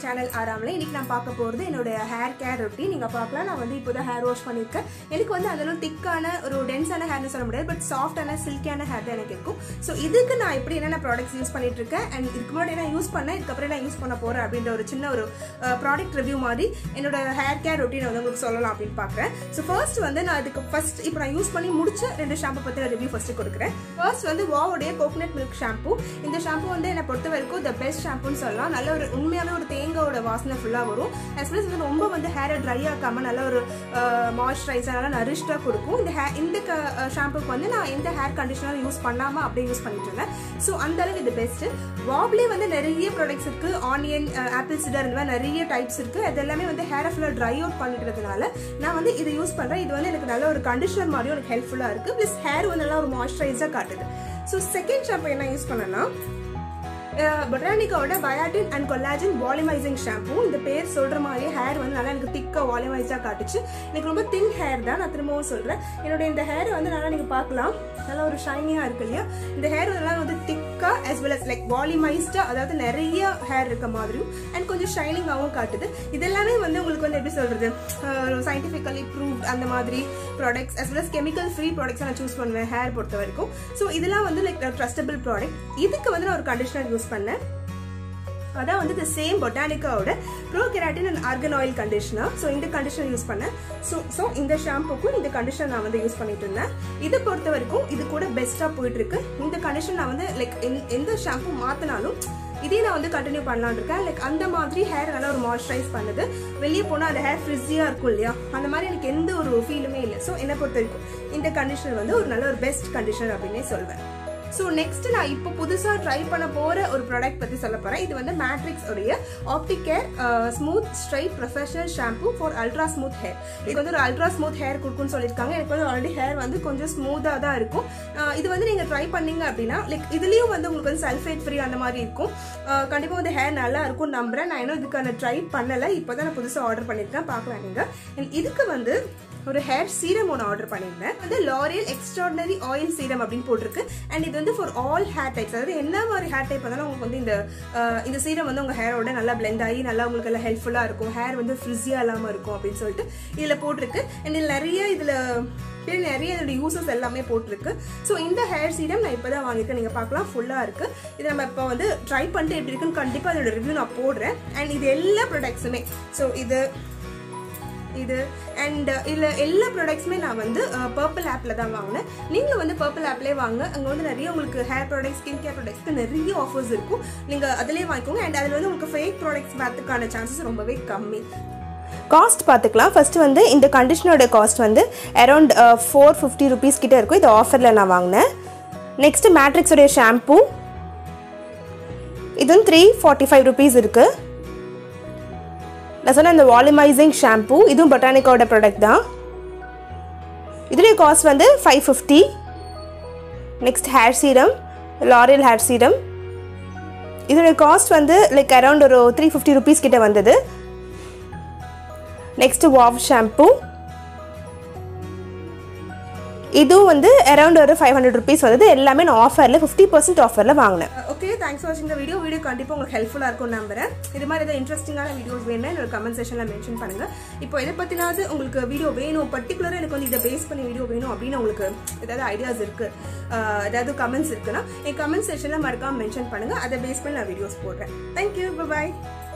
channel ஆறாமல இன்னைக்கு நான் பார்க்க போகிறது என்னோட ஹேர் கேர் ரொட்டி நீங்கள் பார்க்கலாம் நான் வந்து இப்போ தான் ஹேர் வாஷ் பண்ணியிருக்கேன் எனக்கு வந்து அதெல்லாம் திக்கான ஒரு டென்ஸான ஹேர்னு சொல்ல முடியாது பட் சாஃப்டான சில்கியான ஹேர் தான் எனக்கு இருக்கும் ஸோ இதுக்கு நான் எப்படி என்னென்ன ப்ராடக்ட்ஸ் யூஸ் பண்ணிட்டு இருக்கேன் அண்ட் இதுக்கு முன்னாடி நான் யூஸ் பண்ணேன் இதுக்கப்புறம் நான் யூஸ் பண்ண போகிறேன் அப்படின்ற ஒரு சின்ன ஒரு ப்ராடக்ட் ரிவ்யூ மாதிரி என்னோட ஹேர் கேர் ரொட்டீனை வந்து உங்களுக்கு சொல்லலாம் அப்படின்னு பார்க்குறேன் ஸோ ஃபர்ஸ்ட் வந்து நான் இதுக்கு ஃபர்ஸ்ட் இப்போ நான் யூஸ் பண்ணி முடிச்ச ரெண்டு ஷாம்பு பற்றி ரிவ்யூ ஃபர்ஸ்ட் கொடுக்குறேன் ஃபர்ஸ்ட் வந்து வாவோடைய கோகனட் மில்க் ஷாம்பு இந்த ஷாம்பு வந்து என்னை பொறுத்த வரைக்கும் த பெஸ்ட் ஷாம்புன்னு சொல்லலாம் நல்ல ஒரு உண்மையாகவே ஒரு தேங்காயோட வாசனை ஃபுல்லாக வரும் as well as வந்து ரொம்ப வந்து ஹேரை ட்ரை ஆக்காம நல்ல ஒரு மாய்ஸ்சரைசர் நல்லா நரிஷ்டாக கொடுக்கும் இந்த ஹே இந்த ஷாம்புக்கு வந்து நான் எந்த ஹேர் கண்டிஷனர் யூஸ் பண்ணாமல் அப்படியே யூஸ் பண்ணிட்டு இருந்தேன் ஸோ அந்த அளவுக்கு இது பெஸ்ட் வாப்லேயே வந்து நிறைய ப்ராடக்ட்ஸ் இருக்கு ஆனியன் ஆப்பிள் சிடர் இந்த மாதிரி நிறைய டைப்ஸ் இருக்கு அது எல்லாமே வந்து ஹேரை ஃபுல்லாக ட்ரை அவுட் பண்ணிடுறதுனால நான் வந்து இதை யூஸ் பண்ணுறேன் இது வந்து எனக்கு நல்ல ஒரு கண்டிஷனர் மாதிரியும் எனக்கு ஹெல்ப்ஃபுல்லாக இருக்கு ப்ளஸ் ஹேர் வந்து நல்லா ஒரு மாய்ஸ்சரைஸாக காட்டுது ஸோ செகண்ட் ஷாம்பு என்ன யூஸ் பண்ணேன்னா பொட்டானிக்காவோட biotin and collagen volumising shampoo இந்த பேர் சொல்ற மாதிரியே ஹேர் வந்து நல்லா எனக்கு திக்காக வாலிமைஸாக காட்டுச்சு எனக்கு ரொம்ப தின் ஹேர் தான் நான் திரும்பவும் சொல்கிறேன் என்னோட இந்த ஹேர் வந்து நல்லா நீங்கள் பார்க்கலாம் நல்லா ஒரு ஷைனியாக இருக்கு இல்லையா இந்த ஹேர் நல்லா வந்து திக்காக as well as லைக் வாலிமைஸ்டாக அதாவது நிறைய ஹேர் இருக்க மாதிரியும் அண்ட் கொஞ்சம் ஷைனிங்காகவும் காட்டுது இதெல்லாமே வந்து உங்களுக்கு வந்து எப்படி சொல்கிறது சயின்டிஃபிக்கலி ப்ரூவ்ட் அந்த மாதிரி products as well as chemical free products நான் சூஸ் பண்ணுவேன் ஹேர் பொறுத்த வரைக்கும் ஸோ இதெல்லாம் வந்து லைக் ட்ரஸ்டபிள் ப்ராடக்ட் இதுக்கு வந்து நான் ஒரு கண்டிஷனர் யூஸ் பண்ணேன் அதான் வந்து இந்த சேம் பொட்டானிக்காவோட pro keratin and argan oil conditioner so இந்த கண்டிஷனர் யூஸ் பண்ணேன் ஸோ ஸோ இந்த ஷாம்புக்கும் இந்த கண்டிஷனர் நான் வந்து யூஸ் பண்ணிட்டு இருந்தேன் இதை பொறுத்த வரைக்கும் இது கூட பெஸ்ட்டாக போயிட்டு இருக்கு இந்த கண்டிஷன் நான் வந்து லைக் எந்த ஷாம்பு மாற்றினாலும் இதே நான் வந்து கண்டினியூ பண்ணலான் இருக்கேன் லைக் அந்த மாதிரி ஹேர் நல்லா ஒரு மாய்ஸ்சரைஸ் பண்ணுது வெளியே போனால் அந்த ஹேர் ஃப்ரிஸியாக இருக்கும் இல்லையா அந்த மாதிரி எனக்கு எந்த ஒரு ஃபீலுமே இல்லை ஸோ என்னை பொறுத்த வரைக்கும் இந்த கண்டிஷனர் வந்து ஒரு நல்ல ஒரு பெஸ்ட் கண்டிஷனர் அப்படின்னே சொல்வேன் ஸோ நெக்ஸ்ட் நான் இப்போ புதுசாக ட்ரை பண்ண போகிற ஒரு ப்ராடக்ட் பற்றி சொல்ல போகிறேன் இது வந்து மேட்ரிக்ஸ் உடைய Opticare smooth straight professional shampoo for ultra smooth hair இது வந்து ஒரு அல்ட்ரா ஸ்மூத் ஹேர் கொடுக்குன்னு சொல்லியிருக்காங்க எனக்கு வந்து ஆல்ரெடி ஹேர் வந்து கொஞ்சம் ஸ்மூத்தாக தான் இருக்கும் இது வந்து நீங்கள் ட்ரை பண்ணீங்க அப்படின்னா லைக் இதுலேயும் வந்து உங்களுக்கு வந்து சல்ஃபேட் ஃப்ரீ அந்த மாதிரி இருக்கும் கண்டிப்பாக வந்து ஹேர் நல்லா இருக்கும் நம்புறேன் நான் இன்னும் இதுக்கான ட்ரை பண்ணலை இப்போ தான் நான் புதுசாக ஆர்டர் பண்ணியிருக்கேன் பார்க்கலாம் நீங்கள் இதுக்கு வந்து ஒரு ஹேர் சீரம் ஒன்று ஆர்டர் பண்ணியிருந்தேன் வந்து லாரியல் எக்ஸ்ட்ராடனரி ஆயில் சீரம் அப்படின்னு போட்டிருக்கு அண்ட் இது வந்து ஃபார் ஆல் ஹேர் டைப்ஸ் அதாவது என்ன மாதிரி ஹேர் டைப் வந்தாலும் உங்களுக்கு வந்து இந்த இந்த சீரம் வந்து உங்கள் ஹேரோட நல்லா பிளெண்ட் ஆகி நல்லா உங்களுக்கு எல்லாம் ஹெல்ப்ஃபுல்லாக இருக்கும் ஹேர் வந்து ஃப்ரிஸியாக இல்லாமல் இருக்கும் அப்படின்னு சொல்லிட்டு இதில் போட்டிருக்கு அண்ட் இதில் நிறைய இதில் இதில் நிறைய இதோட யூசஸ் எல்லாமே போட்டிருக்கு ஸோ இந்த ஹேர் சீரம் நான் இப்போ தான் வாங்கியிருக்கேன் நீங்கள் பார்க்கலாம் ஃபுல்லாக இருக்குது இது நம்ம இப்போ வந்து ட்ரை பண்ணிட்டு எப்படி இருக்குன்னு கண்டிப்பாக அதோட ரிவ்யூ நான் போடுறேன் அண்ட் இது எல்லா ப்ராடக்ட்ஸுமே ஸோ இது இது அண்ட் இதில் எல்லா ப்ராடக்ட்ஸுமே நான் வந்து பர்பிள் ஆப்பில் தான் வாங்கினேன் நீங்களும் வந்து பர்பிள் ஆப்லேயே வாங்க அங்கே வந்து நிறைய உங்களுக்கு ஹேர் ப்ராடக்ட்ஸ் ஸ்கின் கேர் ப்ராடக்ட்ஸ்க்கு நிறைய ஆஃபர்ஸ் இருக்கும் நீங்கள் அதிலே வாங்கிக்கோங்க அண்ட் அதில் வந்து உங்களுக்கு ஃபேக் ப்ராடக்ட்ஸ் வரதுக்கான சான்சஸ் ரொம்பவே கம்மி காஸ்ட் பார்த்துக்கலாம் ஃபஸ்ட்டு வந்து இந்த கண்டிஷனரோட காஸ்ட் வந்து அரௌண்ட் ஃபோர் ஃபிஃப்டி ருபீஸ் கிட்டே இருக்கும் இது ஆஃபரில் நான் வாங்கினேன் நெக்ஸ்ட்டு மேட்ரிக்ஸோடைய ஷாம்பூ இது வந்து த்ரீ ஃபார்ட்டி ஃபைவ் ருபீஸ் இருக்குது நான் சொன்ன இந்த வாலிமைசிங் ஷாம்பூ இதுவும் பொட்டானிக்காவோட ப்ராடக்ட் தான் இதுடைய காஸ்ட் வந்து five fifty next hair serum L'Oreal hair serum இதோடைய காஸ்ட் வந்து லைக் அரௌண்ட் ஒரு த்ரீ ஃபிஃப்டி ருபீஸ் கிட்ட வந்தது நெக்ஸ்ட் வாவ் ஷாம்பூ இதுவும் வந்து அரௌண்ட் ஒரு ஃபைவ் ஹண்ட்ரட் ருபீஸ் வந்தது எல்லாமே நான் ஆஃபரில் ஃபிஃப்டி பர்சன்ட் ஆஃபரில் வாங்கினேன் ஓகே தேங்க்ஸ் ஃபார் வாட்சிங் இந்த வீடியோ வீடியோ கண்டிப்பாக உங்களுக்கு ஹெல்ப்ஃபுல்லாக இருக்கும் நம்புறேன் இது மாதிரி ஏதாவது இன்ட்ரெஸ்டிங்கான வீடியோஸ் வேணும்னா என்னோட கமெண்ட் செக்ஷனில் மென்ஷன் பண்ணுங்கள் இப்போ இதை பற்றினாவது உங்களுக்கு வீடியோ வேணும் பர்டிகுலராக எனக்கு வந்து இதை பேஸ் பண்ணி வீடியோ வேணும் அப்படின்னு உங்களுக்கு ஏதாவது ஐடியாஸ் இருக்குது ஏதாவது கமெண்ட்ஸ் இருக்குன்னா என் கமெண்ட் செக்ஷனில் மறக்காமல் மென்ஷன் பண்ணுங்கள் அதை பேஸ் பண்ணி நான் வீடியோஸ் போடுறேன் தேங்க்யூ பாய்